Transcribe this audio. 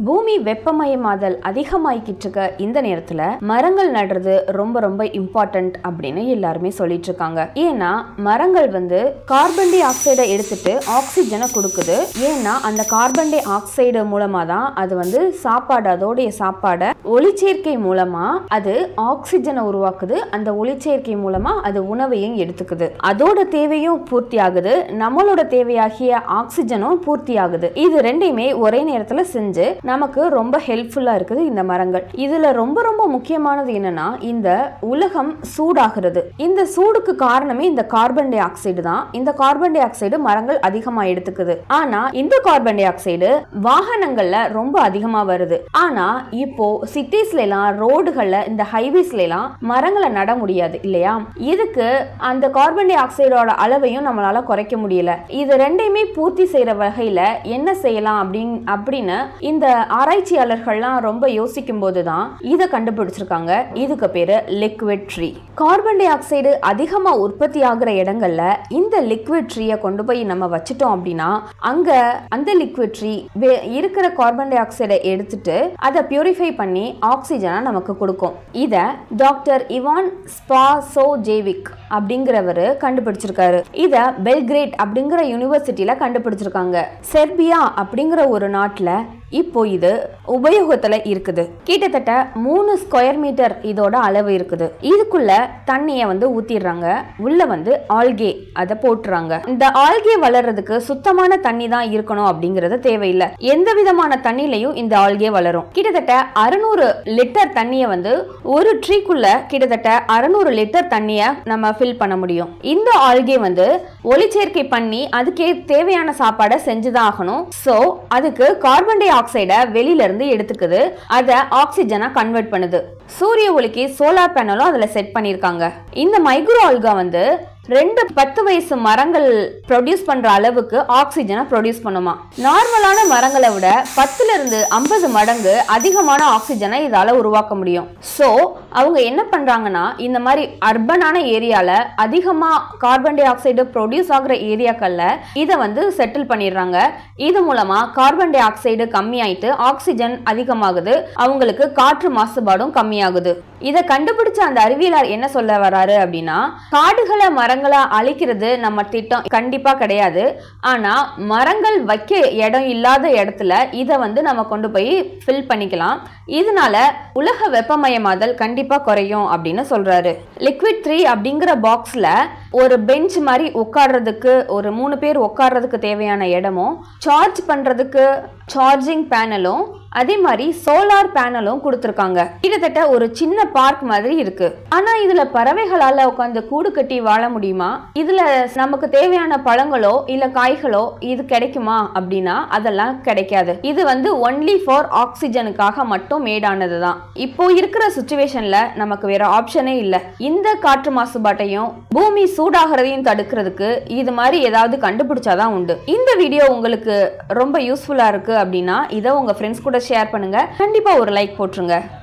பூமி வெப்பமயமாதல் அதிகமாயிக்கிட்டு இருக்க இந்த நேரத்துல மரங்கள் நடுறது ரொம்ப ரொம்ப இம்பார்ட்டன்ட் அப்படின்னு எல்லாருமே சொல்லிட்டு இருக்காங்க ஏன்னா மரங்கள் வந்து கார்பன் டை ஆக்சைடை எடுத்துட்டு ஆக்சிஜனை கொடுக்குது ஏன்னா அந்த கார்பன் டை ஆக்சைடு மூலமா தான் அது வந்து சாப்பாடு அதோடைய சாப்பாடை ஒளிச்சேர்க்கை மூலமா அது ஆக்சிஜனை உருவாக்குது அந்த ஒளிச்சேர்க்கை மூலமா அது உணவையும் எடுத்துக்குது அதோட தேவையும் பூர்த்தி ஆகுது நம்மளோட தேவையாகிய ஆக்சிஜனும் பூர்த்தி ஆகுது இது ரெண்டையுமே ஒரே நேரத்துல செஞ்சு நமக்கு ரொம்ப ஹெல்ப்ஃபுல்லா இருக்குது இந்த மரங்கள் இதுல ரொம்ப ரொம்ப முக்கியமானது என்னன்னா இந்த உலகம் சூடாகிறது இந்த சூடுக்கு காரணமே இந்த கார்பன் டை ஆக்சைடு தான் இந்த கார்பன் டை ஆக்சைடு மரங்கள் அதிகமா எடுத்துக்குது ஆனா இந்த கார்பன் டை ஆக்சைடு வாகனங்கள்ல ரொம்ப அதிகமா வருது ஆனா இப்போ சிட்டிஸ்ல எல்லாம் ரோடுகள்ல இந்த ஹைவேஸ்ல எல்லாம் மரங்களை நட முடியாது இல்லையா இதுக்கு அந்த கார்பன் டை ஆக்சைடோட அளவையும் நம்மளால குறைக்க முடியல இது ரெண்டையுமே பூர்த்தி செய்யற வகையில என்ன செய்யலாம் அப்படின்னு அப்படின்னு இந்த ஆராய்ச்சியாளர்கள்லாம் ரொம்ப யோசிக்கும் போது தான் இதை கண்டுபிடிச்சிருக்காங்க இதுக்கு பேரு liquid tree carbon dioxide அதிகமா உற்பத்தி ஆகுற இடங்கள்ல இந்த லிக்விட் ட்ரீயை கொண்டு போய் நம்ம வச்சுட்டோம் அப்படின்னா அங்க அந்த லிக்விட் ட்ரீ இருக்கிற கார்பன் டை ஆக்சைடை எடுத்துட்டு அதை பியூரிஃபை பண்ணி ஆக்சிஜனை நமக்கு கொடுக்கும் இத டாக்டர் இவான் ஸ்பாசோ ஜேவிக் அப்படிங்கிறவர் கண்டுபிடிச்சிருக்காரு இத பெல்கிரேட் அப்படிங்கிற யூனிவர்சிட்டியில கண்டுபிடிச்சிருக்காங்க செர்பியா அப்படிங்கிற ஒரு நாட்டுல இப்போ இது உபயோகத்துல இருக்குது கிட்டத்தட்ட மூணு ஸ்கொயர் மீட்டர் இதோட அளவு இருக்குது இதுக்குள்ள தண்ணிய வந்து ஊத்திடுறாங்க உள்ள வந்து ஆல்கே அதை போட்டுறாங்க இந்த ஆல்கே வளர்றதுக்கு சுத்தமான தண்ணி தான் இருக்கணும் அப்படிங்கறது தேவையில்லை எந்த விதமான தண்ணிலையும் இந்த ஆல்கே வளரும் கிட்டத்தட்ட அறுநூறு லிட்டர் தண்ணிய வந்து ஒரு ட்ரீக்குள்ள கிட்டத்தட்ட அறுநூறு லிட்டர் தண்ணிய நம்ம ஃபில் பண்ண முடியும் இந்த ஆல்கே வந்து ஒளிச்சேர்க்கை பண்ணி அதுக்கே தேவையான சாப்பாடை செஞ்சுதான் ஆகணும் சோ அதுக்கு கார்பன் டை ஆக்சைடை வெளியில இருந்து எடுத்துக்குது அதை ஆக்சிஜனா கன்வெர்ட் பண்ணுது சூரிய ஒளிக்கு சோலார் பேனலும் அதுல செட் பண்ணியிருக்காங்க இந்த மைக்ரோ ஆல்கா வந்து ரெண்டு பத்து வயசு மரங்கள் ப்ரொடியூஸ் பண்ற அளவுக்கு ஆக்சிஜனை ப்ரொடியூஸ் பண்ணுமா நார்மலான மரங்களை விட பத்துல இருந்து ஐம்பது மடங்கு அதிகமான ஆக்சிஜனை இதால உருவாக்க முடியும் ஸோ அவங்க என்ன பண்றாங்கன்னா இந்த மாதிரி அர்பனான ஏரியால அதிகமா கார்பன் டை ஆக்சைடு ப்ரொடியூஸ் ஆகுற ஏரியாக்கள்ல இதை வந்து செட்டில் பண்ணிடுறாங்க இது மூலமா கார்பன் டை ஆக்சைடு கம்மியாயிட்டு ஆக்சிஜன் அதிகமாகுது அவங்களுக்கு காற்று மாசுபாடும் கம்மியாகுது இதை கண்டுபிடிச்ச அந்த அறிவியலார் என்ன சொல்ல வராரு அப்படின்னா காடுகளை மரங்களை அழிக்கிறது நம்ம திட்டம் கண்டிப்பா கிடையாது ஆனா மரங்கள் வைக்க இடம் இல்லாத இடத்துல இதை வந்து நம்ம கொண்டு போய் ஃபில் பண்ணிக்கலாம் இதனால உலக வெப்பமயமாதல் கண்டிப்பா குறையும் அப்படின்னு சொல்றாரு லிக்விட் த்ரீ அப்படிங்கிற பாக்ஸ்ல ஒரு பெஞ்ச் மாதிரி உட்கார்றதுக்கு ஒரு மூணு பேர் உட்கார்றதுக்கு தேவையான இடமும் சார்ஜ் பண்றதுக்கு சார்ஜிங் பேனலும் அதே மாதிரி சோலார் பேனலும் கொடுத்துருக்காங்க கிட்டத்தட்ட ஒரு சின்ன பார்க் மாதிரி இருக்கு ஆனா இதுல பறவைகளால உட்காந்து கூடு கட்டி வாழ முடியுமா இதுல நமக்கு தேவையான பழங்களோ இல்ல காய்களோ இது கிடைக்குமா அப்படின்னா அதெல்லாம் கிடைக்காது இது வந்து ஒன்லி ஃபார் ஆக்சிஜனுக்காக மட்டும் மேடானது தான் இப்போ இருக்கிற சுச்சுவேஷன்ல நமக்கு வேற ஆப்ஷனே இல்ல இந்த காற்று மாசுபாட்டையும் பூமி சூடாகிறதையும் தடுக்கிறதுக்கு இது மாதிரி ஏதாவது கண்டுபிடிச்சாதான் உண்டு இந்த வீடியோ உங்களுக்கு ரொம்ப யூஸ்ஃபுல்லா இருக்கு அப்படின்னா இதை உங்க ஃப்ரெண்ட்ஸ் கூட ஷேர் பண்ணுங்க கண்டிப்பா ஒரு லைக் போட்டுருங்க